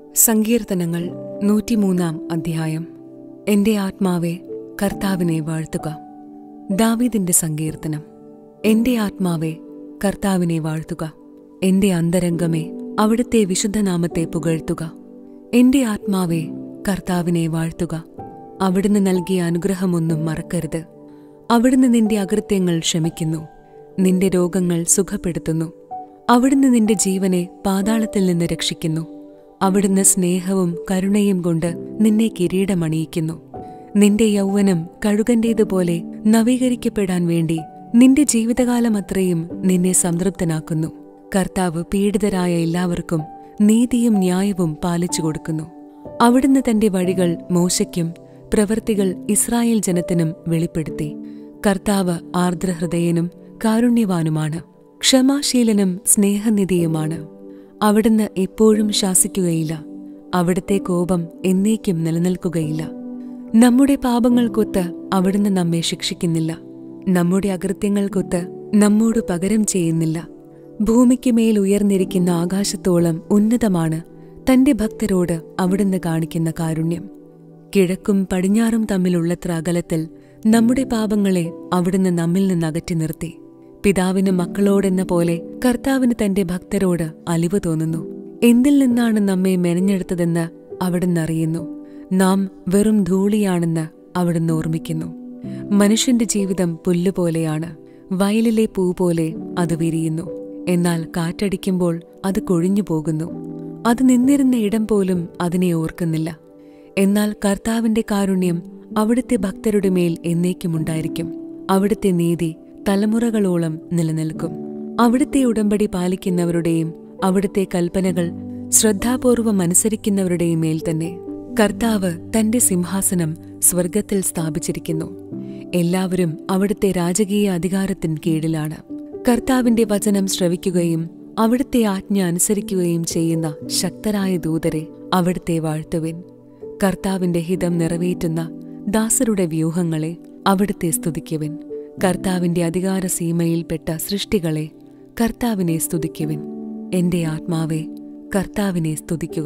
സങ്കീർത്തനങ്ങൾ നൂറ്റിമൂന്നാം അധ്യായം എന്റെ ആത്മാവെ കർത്താവിനെ വാഴ്ത്തുക ദാവീദിന്റെ സങ്കീർത്തനം എന്റെ ആത്മാവെ കർത്താവിനെ വാഴ്ത്തുക എന്റെ അന്തരംഗമേ അവിടുത്തെ വിശുദ്ധനാമത്തെ പുകഴ്ത്തുക എന്റെ ആത്മാവെ കർത്താവിനെ വാഴ്ത്തുക അവിടുന്ന് നൽകിയ അനുഗ്രഹമൊന്നും മറക്കരുത് അവിടുന്ന് നിന്റെ അകൃത്യങ്ങൾ ക്ഷമിക്കുന്നു നിന്റെ രോഗങ്ങൾ സുഖപ്പെടുത്തുന്നു അവിടുന്ന് നിന്റെ ജീവനെ പാതാളത്തിൽ നിന്ന് രക്ഷിക്കുന്നു അവിടുന്ന് സ്നേഹവും കരുണയും കൊണ്ട് നിന്നെ കിരീടമണിയിക്കുന്നു നിന്റെ യൗവനം കഴുകന്റേതുപോലെ നവീകരിക്കപ്പെടാൻ വേണ്ടി നിന്റെ ജീവിതകാലം അത്രയും നിന്നെ സംതൃപ്തനാക്കുന്നു കർത്താവ് പീഡിതരായ എല്ലാവർക്കും നീതിയും ന്യായവും പാലിച്ചു കൊടുക്കുന്നു അവിടുന്ന് തന്റെ വഴികൾ മോശയ്ക്കും പ്രവൃത്തികൾ ഇസ്രായേൽ ജനത്തിനും വെളിപ്പെടുത്തി കർത്താവ് ആർദ്രഹൃദയനും കാരുണ്യവാനുമാണ് ക്ഷമാശീലനും സ്നേഹനിധിയുമാണ് അവിടുന്ന് എപ്പോഴും ശാസിക്കുകയില്ല അവിടുത്തെ കോപം എന്നേക്കും നിലനിൽക്കുകയില്ല നമ്മുടെ പാപങ്ങൾക്കൊത്ത് അവിടുന്ന് നമ്മെ ശിക്ഷിക്കുന്നില്ല നമ്മുടെ അകൃത്യങ്ങൾക്കൊത്ത് നമ്മോട് പകരം ചെയ്യുന്നില്ല ഭൂമിക്ക് മേൽ ഉയർന്നിരിക്കുന്ന ആകാശത്തോളം ഉന്നതമാണ് തന്റെ ഭക്തരോട് അവിടുന്ന് കാണിക്കുന്ന കാരുണ്യം കിഴക്കും പടിഞ്ഞാറും തമ്മിലുള്ളത്ര അകലത്തിൽ നമ്മുടെ പാപങ്ങളെ അവിടുന്ന് നമ്മിൽ നിന്ന് അകറ്റി നിർത്തി പിതാവിന് മക്കളോടെന്ന പോലെ കർത്താവിന് തന്റെ ഭക്തരോട് അലിവ് തോന്നുന്നു എന്തിൽ നിന്നാണ് നമ്മെ മെനഞ്ഞെടുത്തതെന്ന് അവിടുന്ന് അറിയുന്നു നാം വെറും ധൂളിയാണെന്ന് അവിടുന്ന് ഓർമ്മിക്കുന്നു മനുഷ്യന്റെ ജീവിതം പുല്ലുപോലെയാണ് വയലിലെ പൂ പോലെ അത് വിരിയുന്നു എന്നാൽ കാറ്റടിക്കുമ്പോൾ അത് കൊഴിഞ്ഞു പോകുന്നു അത് നിന്നിരുന്ന ഇടം പോലും അതിനെ ഓർക്കുന്നില്ല എന്നാൽ കർത്താവിന്റെ കാരുണ്യം അവിടുത്തെ ഭക്തരുടെ മേൽ എന്നേക്കുമുണ്ടായിരിക്കും അവിടുത്തെ നീതി തലമുറകളോളം നിലനിൽക്കും അവിടുത്തെ ഉടമ്പടി പാലിക്കുന്നവരുടെയും അവിടുത്തെ കൽപ്പനകൾ ശ്രദ്ധാപൂർവം അനുസരിക്കുന്നവരുടെയും മേൽ തന്നെ കർത്താവ് തന്റെ സിംഹാസനം സ്വർഗത്തിൽ സ്ഥാപിച്ചിരിക്കുന്നു എല്ലാവരും അവിടുത്തെ രാജകീയ അധികാരത്തിന് കീഴിലാണ് കർത്താവിന്റെ വചനം ശ്രവിക്കുകയും അവിടുത്തെ ആജ്ഞ അനുസരിക്കുകയും ചെയ്യുന്ന ശക്തരായ ദൂതരെ അവിടുത്തെ വാഴ്ത്തുവിൻ കർത്താവിന്റെ ഹിതം നിറവേറ്റുന്ന ദാസരുടെ വ്യൂഹങ്ങളെ അവിടുത്തെ സ്തുതിക്കുവിൻ കർത്താവിന്റെ അധികാര സീമയിൽപ്പെട്ട സൃഷ്ടികളെ കർത്താവിനെ സ്തുതിക്കുവിൻ എന്റെ ആത്മാവെ കർത്താവിനെ സ്തുതിക്കുക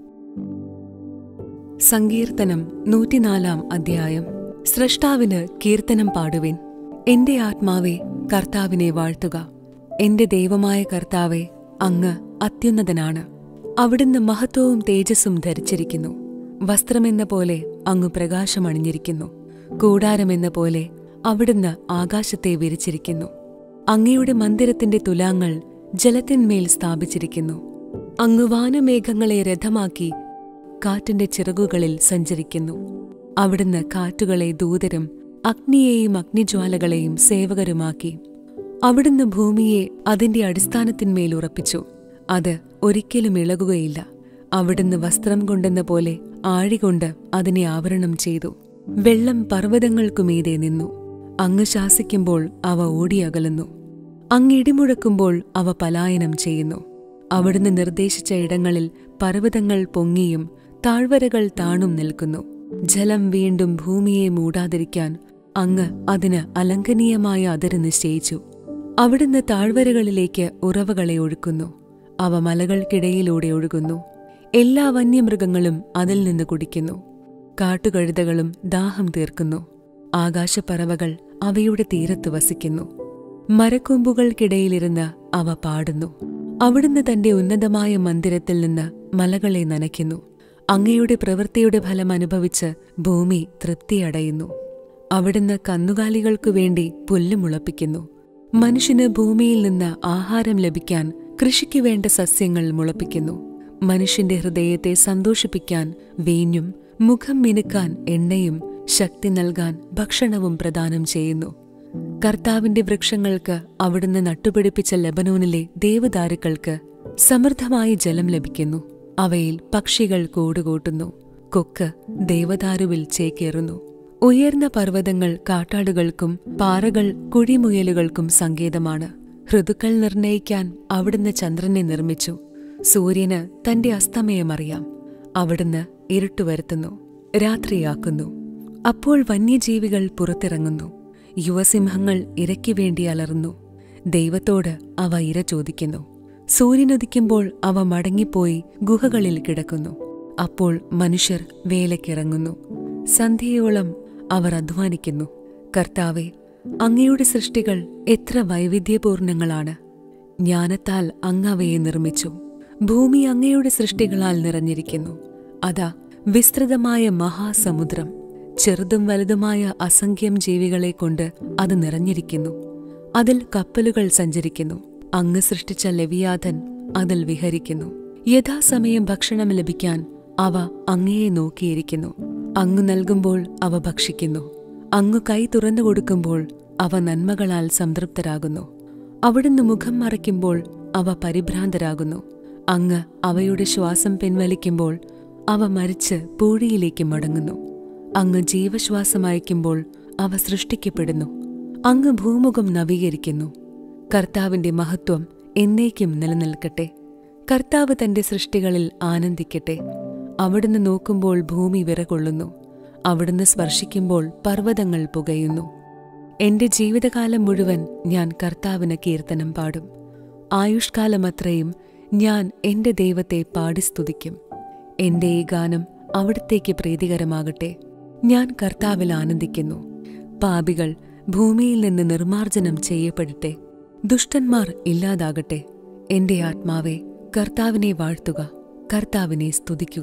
സങ്കീർത്തനം നൂറ്റിനാലാം അധ്യായം സ്രഷ്ടാവിന് കീർത്തനം പാടുവിൻ എന്റെ ആത്മാവെ കർത്താവിനെ വാഴ്ത്തുക എന്റെ ദൈവമായ കർത്താവെ അങ്ങ് അത്യുന്നതനാണ് അവിടുന്ന് മഹത്വവും തേജസ്സും ധരിച്ചിരിക്കുന്നു വസ്ത്രമെന്ന പോലെ അങ്ങ് പ്രകാശമണിഞ്ഞിരിക്കുന്നു കൂടാരമെന്ന പോലെ അവിടുന്ന് ആകാശത്തെ വിരിച്ചിരിക്കുന്നു അങ്ങയുടെ മന്ദിരത്തിന്റെ തുലാങ്ങൾ ജലത്തിന്മേൽ സ്ഥാപിച്ചിരിക്കുന്നു അങ്ങ് വാനമേഘങ്ങളെ രഥമാക്കി കാറ്റിന്റെ ചിറകുകളിൽ സഞ്ചരിക്കുന്നു അവിടുന്ന് കാറ്റുകളെ ദൂതരും അഗ്നിയെയും അഗ്നിജ്വാലകളെയും സേവകരുമാക്കി അവിടുന്ന് ഭൂമിയെ അതിന്റെ അടിസ്ഥാനത്തിന്മേൽ ഉറപ്പിച്ചു അത് ഒരിക്കലും ഇളകുകയില്ല അവിടുന്ന് വസ്ത്രം കൊണ്ടെന്ന പോലെ ആഴികൊണ്ട് അതിനെ ആവരണം ചെയ്തു വെള്ളം പർവ്വതങ്ങൾക്കുമീതെ നിന്നു അങ്ങ് ശാസിക്കുമ്പോൾ അവ ഓടിയകലുന്നു അങ്ങ് ഇടിമുഴക്കുമ്പോൾ അവ പലായനം ചെയ്യുന്നു അവിടുന്ന് നിർദ്ദേശിച്ച ഇടങ്ങളിൽ പർവ്വതങ്ങൾ പൊങ്ങിയും താഴ്വരകൾ താണും നിൽക്കുന്നു ജലം വീണ്ടും ഭൂമിയെ മൂടാതിരിക്കാൻ അങ്ങ് അതിന് അലംഘനീയമായ അതിര് നിശ്ചയിച്ചു അവിടുന്ന് താഴ്വരകളിലേക്ക് ഉറവകളെ ഒഴുക്കുന്നു അവ മലകൾക്കിടയിലൂടെ ഒഴുകുന്നു എല്ലാ വന്യമൃഗങ്ങളും അതിൽ നിന്ന് കുടിക്കുന്നു കാട്ടുകഴുതകളും ദാഹം തീർക്കുന്നു ആകാശപ്പറവകൾ അവയുടെ തീരത്ത് വസിക്കുന്നു മരക്കൊമ്പുകൾക്കിടയിലിരുന്ന് അവ പാടുന്നു അവിടുന്ന് തന്റെ ഉന്നതമായ മന്ദിരത്തിൽ നിന്ന് മലകളെ നനയ്ക്കുന്നു അങ്ങയുടെ പ്രവൃത്തിയുടെ ഫലം അനുഭവിച്ച് ഭൂമി തൃപ്തിയടയുന്നു അവിടുന്ന് കന്നുകാലികൾക്കു വേണ്ടി പുല്ല് മുളപ്പിക്കുന്നു മനുഷ്യന് ഭൂമിയിൽ നിന്ന് ആഹാരം ലഭിക്കാൻ കൃഷിക്ക് വേണ്ട സസ്യങ്ങൾ മുളപ്പിക്കുന്നു മനുഷ്യന്റെ ഹൃദയത്തെ സന്തോഷിപ്പിക്കാൻ വീഞ്ഞും മുഖം മിനുക്കാൻ എണ്ണയും ശക്തി നൽകാൻ ഭക്ഷണവും പ്രദാനം ചെയ്യുന്നു കർത്താവിന്റെ വൃക്ഷങ്ങൾക്ക് അവിടുന്ന് നട്ടുപിടിപ്പിച്ച ലബനോനിലെ ദേവദാരുക്കൾക്ക് സമൃദ്ധമായ ജലം ലഭിക്കുന്നു അവയിൽ പക്ഷികൾ കൂടുകൂട്ടുന്നു കൊക്ക് ദേവദാരുവിൽ ചേക്കേറുന്നു ഉയർന്ന പർവ്വതങ്ങൾ കാട്ടാടുകൾക്കും പാറകൾ കുഴിമുയലുകൾക്കും സങ്കേതമാണ് ഋതുക്കൾ നിർണയിക്കാൻ അവിടുന്ന് ചന്ദ്രനെ നിർമ്മിച്ചു സൂര്യന് തന്റെ അസ്തമയമറിയാം അവിടുന്ന് ഇരുട്ടുവരുത്തുന്നു രാത്രിയാക്കുന്നു അപ്പോൾ വന്യജീവികൾ പുറത്തിറങ്ങുന്നു യുവസിംഹങ്ങൾ ഇരയ്ക്കു വേണ്ടി അലറുന്നു ദൈവത്തോട് അവ ഇര ചോദിക്കുന്നു സൂര്യനുദിക്കുമ്പോൾ അവ മടങ്ങിപ്പോയി ഗുഹകളിൽ കിടക്കുന്നു അപ്പോൾ മനുഷ്യർ വേലയ്ക്കിറങ്ങുന്നു സന്ധ്യയോളം അവർ അധ്വാനിക്കുന്നു കർത്താവെ അങ്ങയുടെ സൃഷ്ടികൾ എത്ര വൈവിധ്യപൂർണങ്ങളാണ് ജ്ഞാനത്താൽ അങ്ങ് അവയെ നിർമ്മിച്ചു ഭൂമി അങ്ങയുടെ സൃഷ്ടികളാൽ നിറഞ്ഞിരിക്കുന്നു അതാ വിസ്തൃതമായ മഹാസമുദ്രം ചെറുതും വലുതുമായ അസംഖ്യം ജീവികളെ കൊണ്ട് അത് നിറഞ്ഞിരിക്കുന്നു അതിൽ കപ്പലുകൾ സഞ്ചരിക്കുന്നു അങ്ങ് സൃഷ്ടിച്ച ലവിയാഥൻ അതിൽ വിഹരിക്കുന്നു യഥാസമയം ഭക്ഷണം ലഭിക്കാൻ അവ അങ്ങയെ നോക്കിയിരിക്കുന്നു അങ്ങ് നൽകുമ്പോൾ അവ ഭക്ഷിക്കുന്നു അങ്ങ് കൈ തുറന്നു കൊടുക്കുമ്പോൾ അവ നന്മകളാൽ സംതൃപ്തരാകുന്നു അവിടുന്ന് മുഖം മറയ്ക്കുമ്പോൾ അവ പരിഭ്രാന്തരാകുന്നു അങ്ങ് അവയുടെ ശ്വാസം പിൻവലിക്കുമ്പോൾ അവ മരിച്ച് പൂഴിയിലേക്ക് മടങ്ങുന്നു അങ്ങ് ജീവശ്വാസം അയക്കുമ്പോൾ അവ സൃഷ്ടിക്കപ്പെടുന്നു അങ്ങ് ഭൂമുഖം നവീകരിക്കുന്നു കർത്താവിന്റെ മഹത്വം എന്നേക്കും നിലനിൽക്കട്ടെ കർത്താവ് തന്റെ സൃഷ്ടികളിൽ ആനന്ദിക്കട്ടെ അവിടുന്ന് നോക്കുമ്പോൾ ഭൂമി വിറകൊള്ളുന്നു അവിടുന്ന് സ്പർശിക്കുമ്പോൾ പർവ്വതങ്ങൾ പുകയുന്നു എന്റെ ജീവിതകാലം മുഴുവൻ ഞാൻ കർത്താവിന് കീർത്തനം പാടും ആയുഷ്കാലമത്രയും ഞാൻ എന്റെ ദൈവത്തെ പാടി സ്തുതിക്കും എന്റെ ഈ ഗാനം അവിടത്തേക്ക് പ്രീതികരമാകട്ടെ ഞാൻ കർത്താവിൽ ആനന്ദിക്കുന്നു പാപികൾ ഭൂമിയിൽ നിന്ന് നിർമാർജനം ചെയ്യപ്പെടട്ടെ ദുഷ്ടന്മാർ ഇല്ലാതാകട്ടെ എന്റെ ആത്മാവെ കർത്താവിനെ വാഴ്ത്തുക കർത്താവിനെ സ്തുതിക്കുക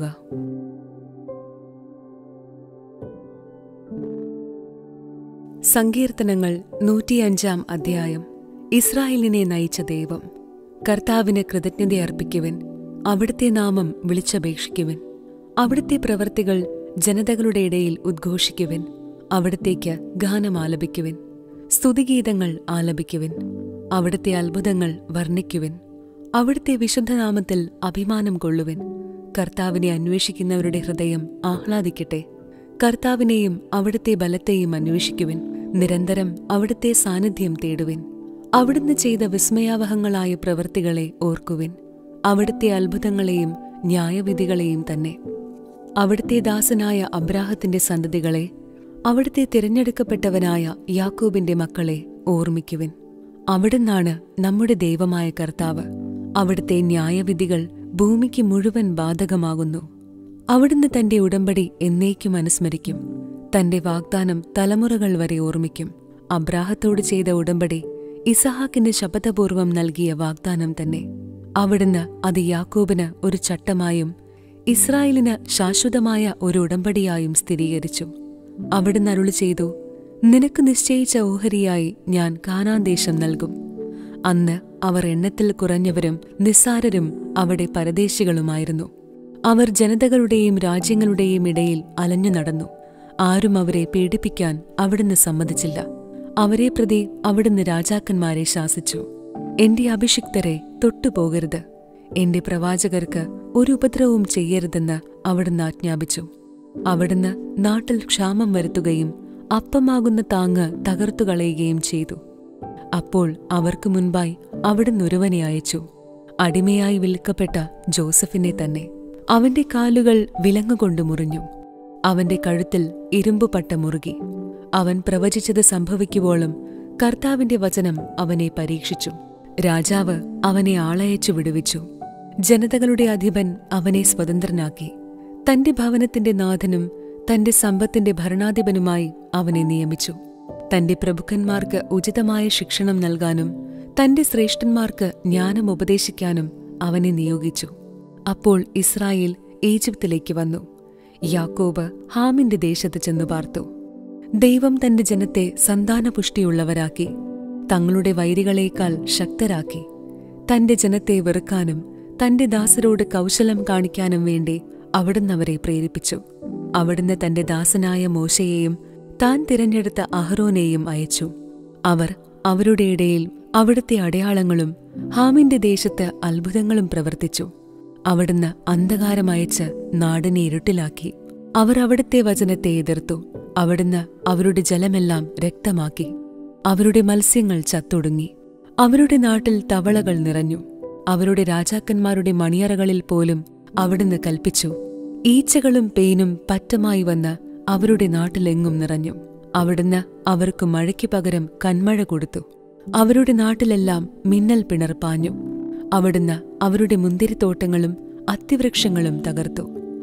സങ്കീർത്തനങ്ങൾ നൂറ്റിയഞ്ചാം അധ്യായം ഇസ്രായേലിനെ നയിച്ച ദൈവം കർത്താവിന് കൃതജ്ഞതയർപ്പിക്കുവിൻ അവിടുത്തെ നാമം വിളിച്ചപേക്ഷിക്കുവിൻ അവിടുത്തെ പ്രവർത്തികൾ ജനതകളുടെ ഇടയിൽ ഉദ്ഘോഷിക്കുവിൻ അവിടത്തേക്ക് ഗാനം ആലപിക്കുവിൻ സ്തുതിഗീതങ്ങൾ ആലപിക്കുവിൻ അവിടുത്തെ അത്ഭുതങ്ങൾ വർണ്ണിക്കുവിൻ അവിടുത്തെ വിശുദ്ധനാമത്തിൽ അഭിമാനം കൊള്ളുവിൻ കർത്താവിനെ അന്വേഷിക്കുന്നവരുടെ ഹൃദയം ആഹ്ലാദിക്കട്ടെ കർത്താവിനെയും അവിടുത്തെ ബലത്തെയും അന്വേഷിക്കുവിൻ നിരന്തരം അവിടുത്തെ സാന്നിധ്യം തേടുവിൻ അവിടുന്ന് ചെയ്ത വിസ്മയാവഹങ്ങളായ പ്രവൃത്തികളെ ഓർക്കുവിൻ അവിടുത്തെ അത്ഭുതങ്ങളെയും ന്യായവിധികളെയും തന്നെ അവിടുത്തെ ദാസനായ അബ്രാഹത്തിന്റെ സന്തതികളെ അവിടുത്തെ തിരഞ്ഞെടുക്കപ്പെട്ടവനായ യാക്കോബിന്റെ മക്കളെ ഓർമ്മിക്കുവിൻ അവിടുന്നാണ് നമ്മുടെ ദൈവമായ കർത്താവ് അവിടുത്തെ ന്യായവിധികൾ ഭൂമിക്ക് മുഴുവൻ ബാധകമാകുന്നു അവിടുന്ന് തന്റെ ഉടമ്പടി എന്നേക്കും അനുസ്മരിക്കും തന്റെ വാഗ്ദാനം തലമുറകൾ വരെ ഓർമ്മിക്കും അബ്രാഹത്തോട് ചെയ്ത ഉടമ്പടി ഇസഹാക്കിന് ശപഥപൂർവം നൽകിയ വാഗ്ദാനം തന്നെ അവിടുന്ന് അത് യാക്കോബിന് ഒരു ചട്ടമായും ഇസ്രായേലിന് ശാശ്വതമായ ഒരു ഉടമ്പടിയായും സ്ഥിരീകരിച്ചു അവിടുന്ന് അരുളി ചെയ്തു നിനക്ക് നിശ്ചയിച്ച ഓഹരിയായി ഞാൻ കാനാൻ ദേശം നൽകും അന്ന് അവർ എണ്ണത്തിൽ കുറഞ്ഞവരും നിസ്സാരരും അവിടെ പരദേശികളുമായിരുന്നു അവർ ജനതകളുടെയും രാജ്യങ്ങളുടെയും ഇടയിൽ അലഞ്ഞു നടന്നു ആരും അവരെ പീഡിപ്പിക്കാൻ അവിടുന്ന് സമ്മതിച്ചില്ല അവരെ പ്രതി അവിടുന്ന് രാജാക്കന്മാരെ ശാസിച്ചു എന്റെ അഭിഷിക്തരെ തൊട്ടുപോകരുത് എന്റെ പ്രവാചകർക്ക് ഒരു ഉപദ്രവവും ചെയ്യരുതെന്ന് അവിടുന്ന് ആജ്ഞാപിച്ചു അവിടുന്ന് നാട്ടിൽ ക്ഷാമം വരുത്തുകയും അപ്പമാകുന്ന താങ്ങ് തകർത്തുകളയുകയും ചെയ്തു അപ്പോൾ അവർക്ക് മുൻപായി അവിടുന്ന് ഒരുവനെ അയച്ചു അടിമയായി വിൽക്കപ്പെട്ട ജോസഫിനെ തന്നെ അവന്റെ കാലുകൾ വിലങ്ങുകൊണ്ട് മുറിഞ്ഞു അവന്റെ കഴുത്തിൽ ഇരുമ്പുപട്ട മുറുകി അവൻ പ്രവചിച്ചത് സംഭവിക്കുവോളം കർത്താവിന്റെ വചനം അവനെ പരീക്ഷിച്ചു രാജാവ് അവനെ ആളയച്ചു വിടുവിച്ചു ജനതകളുടെ അധിപൻ അവനെ സ്വതന്ത്രനാക്കി തന്റെ ഭവനത്തിന്റെ നാഥനും തന്റെ സമ്പത്തിന്റെ ഭരണാധിപനുമായി അവനെ നിയമിച്ചു തന്റെ പ്രഭുക്കന്മാർക്ക് ഉചിതമായ ശിക്ഷണം നൽകാനും തന്റെ ശ്രേഷ്ഠന്മാർക്ക് ജ്ഞാനം ഉപദേശിക്കാനും അവനെ നിയോഗിച്ചു അപ്പോൾ ഇസ്രായേൽ ഈജിപ്തിലേക്ക് വന്നു യാക്കോബ് ഹാമിന്റെ ദേശത്ത് ചെന്നു പാർത്തു ദൈവം തന്റെ ജനത്തെ സന്താനപുഷ്ടിയുള്ളവരാക്കി തങ്ങളുടെ വൈരികളേക്കാൾ ശക്തരാക്കി തന്റെ ജനത്തെ വെറുക്കാനും തന്റെ ദാസരോട് കൗശലം കാണിക്കാനും വേണ്ടി അവിടുന്ന് അവരെ പ്രേരിപ്പിച്ചു അവിടുന്ന് തന്റെ ദാസനായ മോശയെയും താൻ തിരഞ്ഞെടുത്ത അഹ്റോനെയും അയച്ചു അവർ അവരുടെ ഇടയിൽ അവിടുത്തെ അടയാളങ്ങളും ഹാമിന്റെ ദേശത്ത് അത്ഭുതങ്ങളും പ്രവർത്തിച്ചു അവിടുന്ന് അന്ധകാരമയച്ച് നാടിനെ ഇരുട്ടിലാക്കി അവർ അവിടുത്തെ വചനത്തെ എതിർത്തു അവിടുന്ന് അവരുടെ ജലമെല്ലാം രക്തമാക്കി അവരുടെ മത്സ്യങ്ങൾ ചത്തൊടുങ്ങി അവരുടെ നാട്ടിൽ തവളകൾ നിറഞ്ഞു അവരുടെ രാജാക്കന്മാരുടെ മണിയറകളിൽ പോലും അവിടുന്ന് കൽപ്പിച്ചു ഈച്ചകളും പേനും പറ്റമായി വന്ന് അവരുടെ നാട്ടിലെങ്ങും നിറഞ്ഞു അവിടുന്ന് അവർക്ക് മഴയ്ക്ക് പകരം കന്മഴ കൊടുത്തു അവരുടെ നാട്ടിലെല്ലാം മിന്നൽ പിണർ പാഞ്ഞു അവിടുന്ന് അവരുടെ മുന്തിരിത്തോട്ടങ്ങളും അത്തിവൃക്ഷങ്ങളും തകർത്തു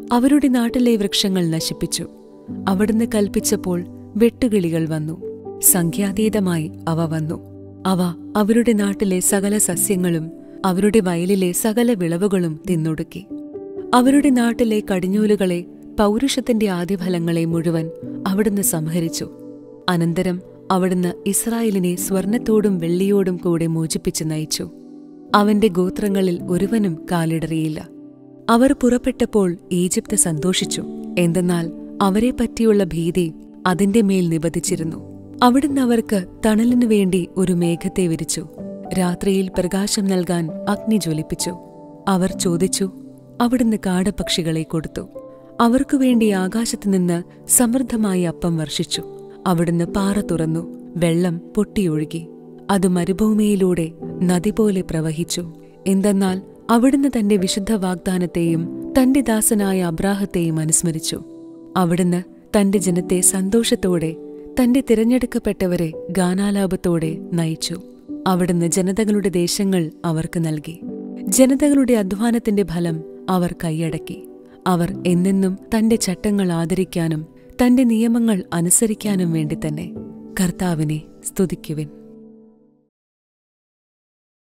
അവരുടെ നാട്ടിലെ വൃക്ഷങ്ങൾ നശിപ്പിച്ചു അവിടുന്ന് കൽപ്പിച്ചപ്പോൾ വെട്ടുകിളികൾ വന്നു സംഖ്യാതീതമായി അവ വന്നു അവ അവരുടെ നാട്ടിലെ സകല സസ്യങ്ങളും അവരുടെ വയലിലെ സകല വിളവുകളും തിന്നൊടുക്കി അവരുടെ നാട്ടിലെ കടിഞ്ഞൂലുകളെ പൗരുഷത്തിന്റെ ആദ്യഫലങ്ങളെ മുഴുവൻ അവിടുന്ന് സംഹരിച്ചു അനന്തരം അവിടുന്ന് ഇസ്രായേലിനെ സ്വർണത്തോടും വെള്ളിയോടും കൂടെ മോചിപ്പിച്ച് നയിച്ചു അവന്റെ ഗോത്രങ്ങളിൽ ഒരുവനും കാലിടറിയില്ല അവർ പുറപ്പെട്ടപ്പോൾ ഈജിപ്ത് സന്തോഷിച്ചു എന്തെന്നാൽ അവരെ പറ്റിയുള്ള ഭീതി അതിന്റെ മേൽ നിബദിച്ചിരുന്നു അവിടുന്ന് അവർക്ക് തണലിനു വേണ്ടി ഒരു മേഘത്തെ വിരിച്ചു രാത്രിയിൽ പ്രകാശം നൽകാൻ അഗ്നി ജ്വലിപ്പിച്ചു അവർ ചോദിച്ചു അവിടുന്ന് കാടപക്ഷികളെ കൊടുത്തു അവർക്കു വേണ്ടി ആകാശത്തുനിന്ന് സമൃദ്ധമായ അപ്പം വർഷിച്ചു അവിടുന്ന് പാറ തുറന്നു വെള്ളം പൊട്ടിയൊഴുകി അത് മരുഭൂമിയിലൂടെ നദി പോലെ പ്രവഹിച്ചു എന്തെന്നാൽ അവിടുന്ന് തന്റെ വിശുദ്ധ വാഗ്ദാനത്തെയും തന്റെ ദാസനായ അബ്രാഹത്തെയും അനുസ്മരിച്ചു അവിടുന്ന് തന്റെ ജനത്തെ സന്തോഷത്തോടെ തന്റെ തിരഞ്ഞെടുക്കപ്പെട്ടവരെ ഗാനാലാപത്തോടെ നയിച്ചു അവിടുന്ന് ജനതകളുടെ ദേശങ്ങൾ അവർക്ക് നൽകി ജനതകളുടെ അധ്വാനത്തിന്റെ ഫലം അവർ കൈയടക്കി അവർ എന്നെന്നും തന്റെ ചട്ടങ്ങൾ ആദരിക്കാനും തന്റെ നിയമങ്ങൾ അനുസരിക്കാനും വേണ്ടി തന്നെ കർത്താവിനെ സ്തുതിക്കുവിൻ